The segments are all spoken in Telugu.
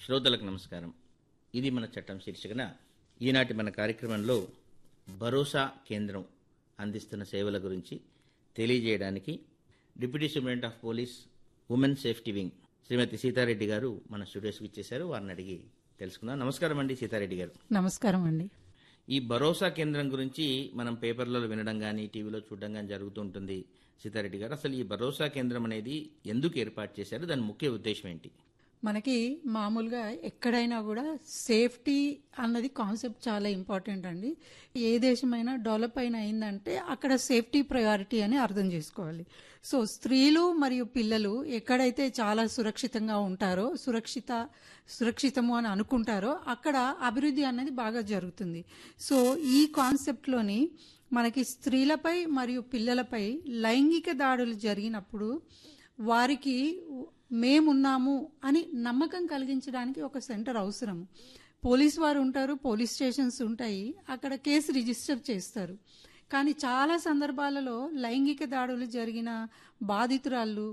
శ్రోతలకు నమస్కారం ఇది మన చట్టం శీర్షికన ఈనాటి మన కార్యక్రమంలో భరోసా కేంద్రం అందిస్తున్న సేవల గురించి తెలియజేయడానికి deputy superintendent of police women safety wing Srimathi Sita Reddy గారు మన స్టూడియోస్కి ఇచ్చేశారు వారిని అడిగి తెలుసుకుందాం నమస్కారం అండి సీతారెడ్డి గారు నమస్కారం అండి ఈ భరోసా కేంద్రం గురించి మనం పేపర్లలో వినడం కానీ టీవీలో చూడడం కానీ జరుగుతూ ఉంటుంది సీతారెడ్డి గారు అసలు ఈ భరోసా కేంద్రం అనేది ఎందుకు ఏర్పాటు చేశారు దాని ముఖ్య ఉద్దేశం ఏంటి మనకి మామూలుగా ఎక్కడైనా కూడా సేఫ్టీ అన్నది కాన్సెప్ట్ చాలా ఇంపార్టెంట్ అండి ఏ దేశమైనా డెవలప్ అయిన అయిందంటే అక్కడ సేఫ్టీ ప్రయారిటీ అని అర్థం చేసుకోవాలి సో స్త్రీలు మరియు పిల్లలు ఎక్కడైతే చాలా సురక్షితంగా ఉంటారో సురక్షిత సురక్షితము అని అనుకుంటారో అక్కడ అభివృద్ధి అనేది బాగా జరుగుతుంది సో ఈ కాన్సెప్ట్లోని మనకి స్త్రీలపై మరియు పిల్లలపై లైంగిక దాడులు జరిగినప్పుడు వారికి మేమున్నాము అని నమ్మకం కలిగించడానికి ఒక సెంటర్ అవసరం పోలీస్ వారు ఉంటారు పోలీస్ స్టేషన్స్ ఉంటాయి అక్కడ కేసు రిజిస్టర్ చేస్తారు కానీ చాలా సందర్భాలలో లైంగిక దాడులు జరిగిన బాధితురాళ్ళు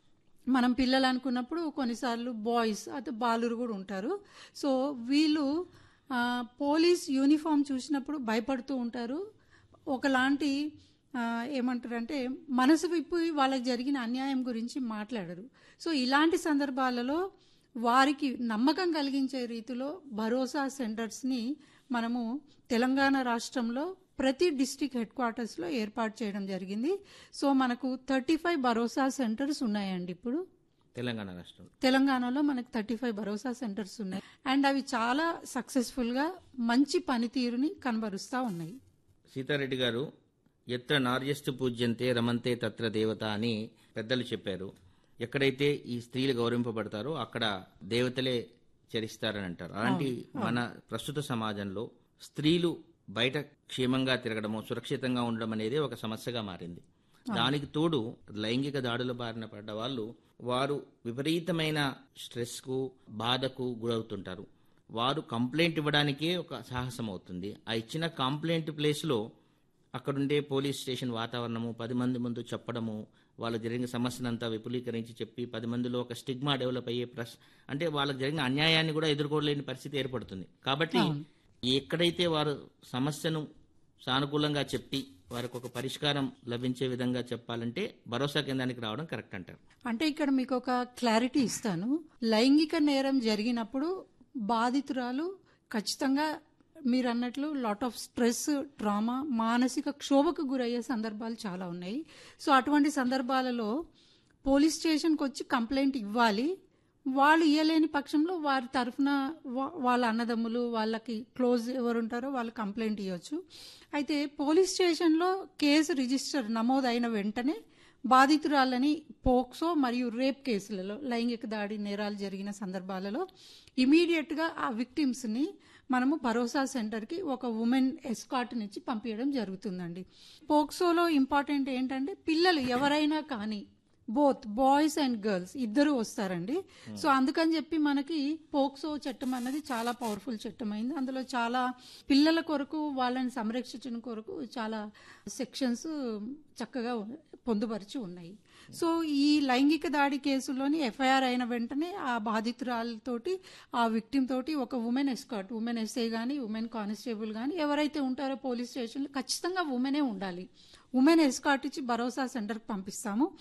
మనం పిల్లలు అనుకున్నప్పుడు కొన్నిసార్లు బాయ్స్ అటు బాలురు కూడా ఉంటారు సో వీళ్ళు ఆ, పోలీస్ యూనిఫామ్ చూసినప్పుడు భయపడుతూ ఉంటారు ఒకలాంటి ఆ, ఏమంటారంటే మనసు విప్పి వాళ్ళకి జరిగిన అన్యాయం గురించి మాట్లాడరు సో ఇలాంటి సందర్భాలలో వారికి నమ్మకం కలిగించే రీతిలో భరోసా సెంటర్స్ని మనము తెలంగాణ రాష్ట్రంలో ప్రతి డిస్టిక్ హెడ్ క్వార్టర్స్లో ఏర్పాటు చేయడం జరిగింది సో మనకు థర్టీ ఫైవ్ భరోసా సెంటర్స్ ఉన్నాయండి ఇప్పుడు తెలంగాణ రాష్ట్రం తెలంగాణలో మనకు థర్టీ ఫైవ్ భరోసా సెంటర్స్ ఉన్నాయి అండ్ అవి చాలా సక్సెస్ఫుల్గా మంచి పనితీరుని కనబరుస్తూ ఉన్నాయి సీతారెడ్డి గారు ఎత్ర నార్యస్తు పూజ్యంతే రమంతే తత్ర దేవత అని పెద్దలు చెప్పారు ఎక్కడైతే ఈ స్త్రీలు గౌరవింపబడతారో అక్కడ దేవతలే చరిస్తారని అంటారు అలాంటి మన ప్రస్తుత సమాజంలో స్త్రీలు బయట క్షేమంగా తిరగడము సురక్షితంగా ఉండడం అనేది ఒక సమస్యగా మారింది దానికి తోడు లైంగిక దాడుల బారిన పడ్డ వాళ్ళు వారు విపరీతమైన స్ట్రెస్ కు బాధకు గురవుతుంటారు వారు కంప్లైంట్ ఇవ్వడానికే ఒక సాహసం అవుతుంది ఆ ఇచ్చిన కంప్లైంట్ ప్లేస్లో అక్కడుండే పోలీస్ స్టేషన్ వాతావరణము పది మంది ముందు చెప్పడము వాళ్ళ జరిగిన సమస్యనంతా విపులీకరించి చెప్పి పది మందిలో ఒక స్టిగ్మా డెవలప్ అయ్యే ప్రస్ అంటే వాళ్ళకి జరిగిన అన్యాయాన్ని కూడా ఎదుర్కోలేని పరిస్థితి ఏర్పడుతుంది కాబట్టి ఎక్కడైతే వారు సమస్యను సానుకూలంగా చెప్పి వారికి ఒక పరిష్కారం లభించే విధంగా చెప్పాలంటే భరోసా కేంద్రానికి రావడం కరెక్ట్ అంటారు అంటే ఇక్కడ మీకు ఒక క్లారిటీ ఇస్తాను లైంగిక నేరం జరిగినప్పుడు బాధితురాలు ఖచ్చితంగా మీరు అన్నట్లు లాట్ ఆఫ్ స్ట్రెస్ ట్రామా మానసిక క్షోభకు గురయ్యే సందర్భాలు చాలా ఉన్నాయి సో అటువంటి సందర్భాలలో పోలీస్ స్టేషన్కి వచ్చి కంప్లైంట్ ఇవ్వాలి వాళ్ళు ఇయ్యలేని పక్షంలో వారి తరఫున వా- వాళ్ళ అన్నదమ్ములు వాళ్ళకి క్లోజ్ ఎవరు ఉంటారో వాళ్ళు కంప్లైంట్ ఇవ్వచ్చు అయితే పోలీస్ స్టేషన్లో కేసు రిజిస్టర్ నమోదైన వెంటనే బాధితురాలని పోక్సో మరియు రేప్ కేసులలో లైంగిక దాడి నేరాలు జరిగిన సందర్భాలలో ఇమీడియట్గా ఆ విక్టిమ్స్ని మనము భరోసా సెంటర్కి ఒక ఉమెన్ ఎస్కాట్నిచ్చి పంపించడం జరుగుతుందండి పోక్సోలో ఇంపార్టెంట్ ఏంటంటే పిల్లలు ఎవరైనా కానీ బోత్ బాయ్స్ అండ్ గర్ల్స్ ఇద్దరు వస్తారండి సో అందుకని చెప్పి మనకి పోక్సో చట్టం అన్నది చాలా పవర్ఫుల్ చట్టం అయింది అందులో చాలా పిల్లల కొరకు వాళ్ళని సంరక్షించడం కొరకు చాలా సెక్షన్స్ చక్కగా పొందుపరిచి ఉన్నాయి సో ఈ లైంగిక దాడి కేసులోని ఎఫ్ఐఆర్ అయిన వెంటనే ఆ బాధితురాలతోటి ఆ విక్టిమ్ తోటి ఒక ఉమెన్ ఎస్కాట్ ఉమెన్ ఎస్ఐ కానీ ఉమెన్ కానిస్టేబుల్ కానీ ఎవరైతే ఉంటారో పోలీస్ స్టేషన్లో ఖచ్చితంగా ఉమెనే ఉండాలి ఉమెన్ ఎస్కాట్ ఇచ్చి భరోసా సెంటర్కి పంపిస్తాము